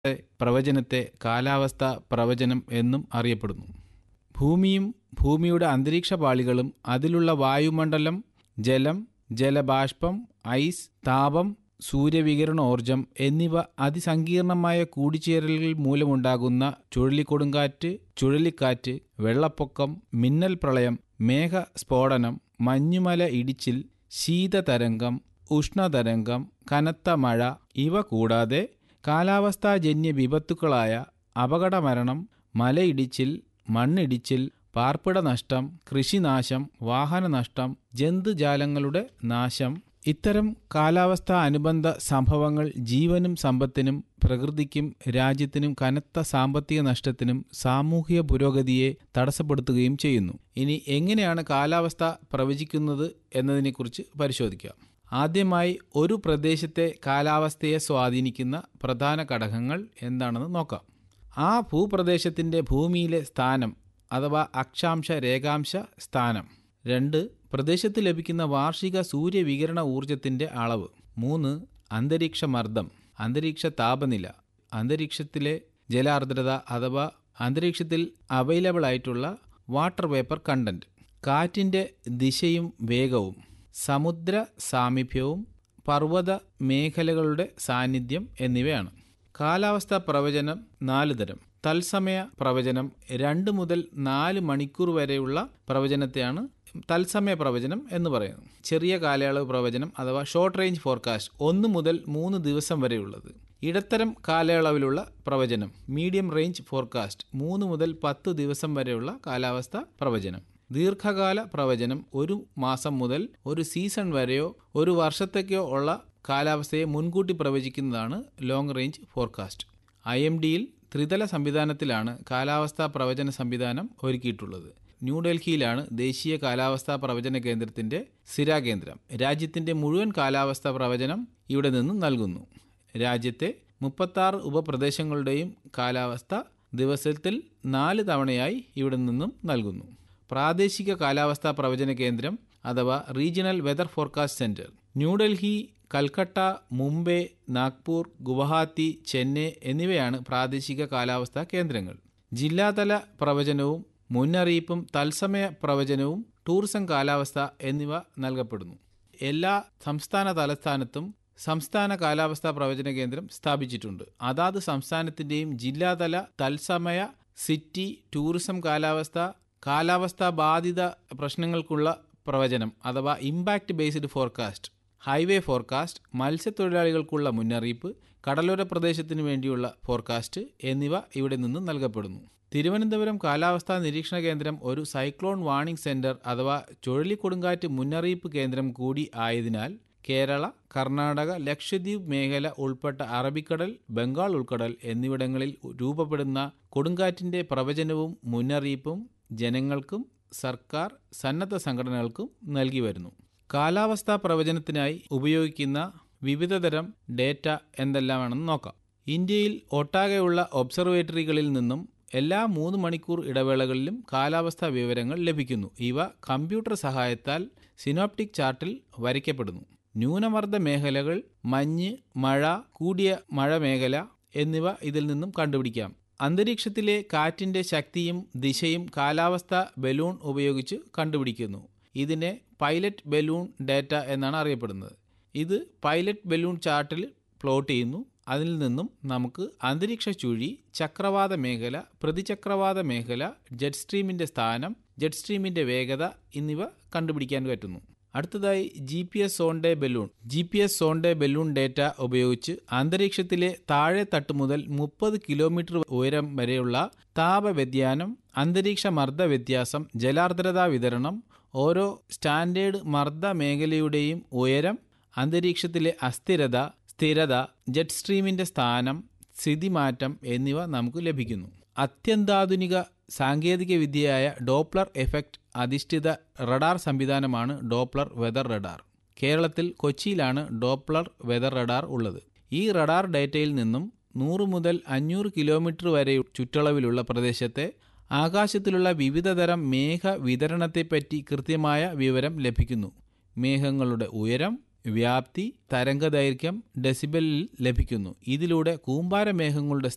പ്രവചനത്തെ കാലാവസ്ഥാ പ്രവചനം എന്നും അറിയപ്പെടുന്നു ഭൂമിയും ഭൂമിയുടെ അന്തരീക്ഷപാളികളും അതിലുള്ള വായുമണ്ഡലം ജലം ജലബാഷ്പം ഐസ് താപം സൂര്യവികിരണോർജം എന്നിവ അതിസങ്കീർണമായ കൂടിച്ചേരലുകൾ മൂലമുണ്ടാകുന്ന ചുഴലിക്കൊടുങ്കാറ്റ് ചുഴലിക്കാറ്റ് വെള്ളപ്പൊക്കം മിന്നൽ പ്രളയം മേഘസ്ഫോടനം മഞ്ഞുമല ഇടിച്ചിൽ ശീതതരംഗം ഉഷ്ണതരംഗം കനത്ത മഴ ഇവ കൂടാതെ കാലാവസ്ഥാജന്യ വിപത്തുക്കളായ അപകടമരണം മലയിടിച്ചിൽ മണ്ണിടിച്ചിൽ പാർപ്പിട നഷ്ടം കൃഷിനാശം വാഹനനഷ്ടം ജന്തുജാലങ്ങളുടെ നാശം ഇത്തരം കാലാവസ്ഥാ അനുബന്ധ സംഭവങ്ങൾ ജീവനും സമ്പത്തിനും പ്രകൃതിക്കും രാജ്യത്തിനും കനത്ത സാമ്പത്തിക നഷ്ടത്തിനും സാമൂഹിക പുരോഗതിയെ തടസ്സപ്പെടുത്തുകയും ചെയ്യുന്നു ഇനി എങ്ങനെയാണ് കാലാവസ്ഥ പ്രവചിക്കുന്നത് എന്നതിനെക്കുറിച്ച് പരിശോധിക്കാം ആദ്യമായി ഒരു പ്രദേശത്തെ കാലാവസ്ഥയെ സ്വാധീനിക്കുന്ന പ്രധാന ഘടകങ്ങൾ എന്താണെന്ന് നോക്കാം ആ ഭൂപ്രദേശത്തിൻ്റെ ഭൂമിയിലെ സ്ഥാനം അഥവാ അക്ഷാംശ രേഖാംശ സ്ഥാനം രണ്ട് പ്രദേശത്ത് ലഭിക്കുന്ന വാർഷിക സൂര്യവികിരണ ഊർജത്തിൻ്റെ അളവ് മൂന്ന് അന്തരീക്ഷ മർദ്ദം അന്തരീക്ഷ താപനില അന്തരീക്ഷത്തിലെ ജലാർദ്രത അഥവാ അന്തരീക്ഷത്തിൽ അവൈലബിൾ ആയിട്ടുള്ള വാട്ടർ വേപ്പർ കണ്ടന്റ് കാറ്റിൻ്റെ ദിശയും വേഗവും സമുദ്ര സാമീപ്യവും പർവ്വത മേഖലകളുടെ സാന്നിധ്യം എന്നിവയാണ് കാലാവസ്ഥാ പ്രവചനം നാല് തരം തത്സമയ പ്രവചനം രണ്ട് മുതൽ നാല് മണിക്കൂർ വരെയുള്ള പ്രവചനത്തെയാണ് തത്സമയ പ്രവചനം എന്ന് പറയുന്നത് ചെറിയ കാലയളവ് പ്രവചനം അഥവാ ഷോർട്ട് റേഞ്ച് ഫോർകാസ്റ്റ് ഒന്ന് മുതൽ മൂന്ന് ദിവസം വരെയുള്ളത് ഇടത്തരം കാലയളവിലുള്ള പ്രവചനം മീഡിയം റേഞ്ച് ഫോർകാസ്റ്റ് മൂന്ന് മുതൽ പത്ത് ദിവസം വരെയുള്ള കാലാവസ്ഥ പ്രവചനം ദീർഘകാല പ്രവചനം ഒരു മാസം മുതൽ ഒരു സീസൺ വരെയോ ഒരു വർഷത്തേക്കോ ഉള്ള കാലാവസ്ഥയെ മുൻകൂട്ടി പ്രവചിക്കുന്നതാണ് long range forecast I M ഡിയിൽ ത്രിതല സംവിധാനത്തിലാണ് കാലാവസ്ഥാ പ്രവചന സംവിധാനം ഒരുക്കിയിട്ടുള്ളത് ന്യൂഡൽഹിയിലാണ് ദേശീയ കാലാവസ്ഥാ പ്രവചന കേന്ദ്രത്തിന്റെ സ്ഥിരാകേന്ദ്രം രാജ്യത്തിന്റെ മുഴുവൻ കാലാവസ്ഥാ പ്രവചനം ഇവിടെ നിന്നും നൽകുന്നു രാജ്യത്തെ മുപ്പത്താറ് ഉപപ്രദേശങ്ങളുടെയും കാലാവസ്ഥ ദിവസത്തിൽ നാല് തവണയായി ഇവിടെ നിന്നും നൽകുന്നു പ്രാദേശിക കാലാവസ്ഥാ പ്രവചന കേന്ദ്രം അഥവാ regional weather forecast centre New Delhi Calcutta Mumbai Nagpur Guwahati Chennai എന്നിവയാണ് പ്രാദേശിക കാലാവസ്ഥാ കേന്ദ്രങ്ങൾ ജില്ലാതല പ്രവചനവും മുന്നറിയിപ്പും തത്സമയ പ്രവചനവും ടൂറിസം കാലാവസ്ഥ എന്നിവ നൽകപ്പെടുന്നു എല്ലാ സംസ്ഥാന തലസ്ഥാനത്തും സംസ്ഥാന കാലാവസ്ഥാ പ്രവചന കേന്ദ്രം സ്ഥാപിച്ചിട്ടുണ്ട് അതാത് സംസ്ഥാനത്തിന്റെയും ജില്ലാതല തത്സമയ സിറ്റി ടൂറിസം കാലാവസ്ഥ കാലാവസ്ഥാ ബാധിത പ്രശ്നങ്ങൾക്കുള്ള പ്രവചനം അഥവാ impact based forecast highway forecast മത്സ്യത്തൊഴിലാളികൾക്കുള്ള മുന്നറിയിപ്പ് കടലോര പ്രദേശത്തിനു വേണ്ടിയുള്ള ഫോർകാസ്റ്റ് എന്നിവ ഇവിടെ നിന്ന് നൽകപ്പെടുന്നു തിരുവനന്തപുരം കാലാവസ്ഥാ നിരീക്ഷണ കേന്ദ്രം ഒരു സൈക്ലോൺ വാർണിംഗ് സെന്റർ അഥവാ ചുഴലിക്കൊടുങ്കാറ്റ് മുന്നറിയിപ്പ് കേന്ദ്രം കൂടി ആയതിനാൽ കേരള കർണാടക ലക്ഷദ്വീപ് മേഖല ഉൾപ്പെട്ട അറബിക്കടൽ ബംഗാൾ ഉൾക്കടൽ എന്നിവിടങ്ങളിൽ രൂപപ്പെടുന്ന കൊടുങ്കാറ്റിന്റെ പ്രവചനവും മുന്നറിയിപ്പും ജനങ്ങൾക്കും സർക്കാർ സന്നദ്ധ സംഘടനകൾക്കും നൽകി വരുന്നു കാലാവസ്ഥാ പ്രവചനത്തിനായി ഉപയോഗിക്കുന്ന വിവിധതരം ഡേറ്റ എന്തെല്ലാമാണെന്ന് നോക്കാം ഇന്ത്യയിൽ ഒട്ടാകെയുള്ള ഒബ്സർവേറ്ററികളിൽ നിന്നും എല്ലാ മൂന്ന് മണിക്കൂർ ഇടവേളകളിലും കാലാവസ്ഥാ വിവരങ്ങൾ ലഭിക്കുന്നു ഇവ കമ്പ്യൂട്ടർ സഹായത്താൽ സിനോപ്റ്റിക് ചാർട്ടിൽ വരയ്ക്കപ്പെടുന്നു ന്യൂനമർദ്ദ മേഖലകൾ മഞ്ഞ് മഴ കൂടിയ മഴ മേഖല എന്നിവ ഇതിൽ നിന്നും കണ്ടുപിടിക്കാം അന്തരീക്ഷത്തിലെ കാറ്റിന്റെ ശക്തിയും ദിശയും കാലാവസ്ഥ ബലൂൺ ഉപയോഗിച്ച് കണ്ടുപിടിക്കുന്നു ഇതിനെ പൈലറ്റ് ബലൂൺ ഡേറ്റ എന്നാണ് അറിയപ്പെടുന്നത് ഇത് പൈലറ്റ് ബലൂൺ ചാർട്ടിൽ പ്ലോട്ട് ചെയ്യുന്നു അതിൽ നിന്നും നമുക്ക് അന്തരീക്ഷ ചുഴി ചക്രവാത മേഖല പ്രതിചക്രവാത മേഖല ജെറ്റ് സ്ട്രീമിന്റെ സ്ഥാനം ജെറ്റ് സ്ട്രീമിന്റെ വേഗത എന്നിവ കണ്ടുപിടിക്കാൻ പറ്റുന്നു അടുത്തതായി G P S sonde balloon G P S sonde balloon data ഉപയോഗിച്ച് അന്തരീക്ഷത്തിലെ താഴെ തട്ട് മുതൽ മുപ്പത് കിലോമീറ്റർ ഉയരം വരെയുള്ള താപ വ്യതിയാനം അന്തരീക്ഷ മർദ്ദ വ്യത്യാസം ജലാർദ്രതാ വിതരണം ഓരോ സ്റ്റാൻഡേർഡ് മർദ്ദ മേഖലയുടെയും ഉയരം അന്തരീക്ഷത്തിലെ അസ്ഥിരത സ്ഥിരത ജെറ്റ് സ്ട്രീമിന്റെ സ്ഥാനം സ്ഥിതിമാറ്റം എന്നിവ നമുക്ക് ലഭിക്കുന്നു അത്യന്താധുനിക സാങ്കേതിക വിദ്യയായ ഡോപ്ലർ എഫക്റ്റ് അധിഷ്ഠിത റഡാർ സംവിധാനമാണ് ഡോപ്ലർ വെതർ റഡാർ കേരളത്തിൽ കൊച്ചിയിലാണ് ഡോപ്ലർ വെതർ റഡാർ ഉള്ളത് ഈ റഡാർ ഡേറ്റയിൽ നിന്നും നൂറ് മുതൽ അഞ്ഞൂറ് കിലോമീറ്റർ വരെ ചുറ്റളവിലുള്ള പ്രദേശത്തെ ആകാശത്തിലുള്ള വിവിധതരം മേഘ വിതരണത്തെപ്പറ്റി കൃത്യമായ വിവരം ലഭിക്കുന്നു മേഘങ്ങളുടെ ഉയരം വ്യാപ്തി തരംഗദൈർഘ്യം ഡെസിബലിൽ ലഭിക്കുന്നു ഇതിലൂടെ കൂമ്പാരമേഘങ്ങളുടെ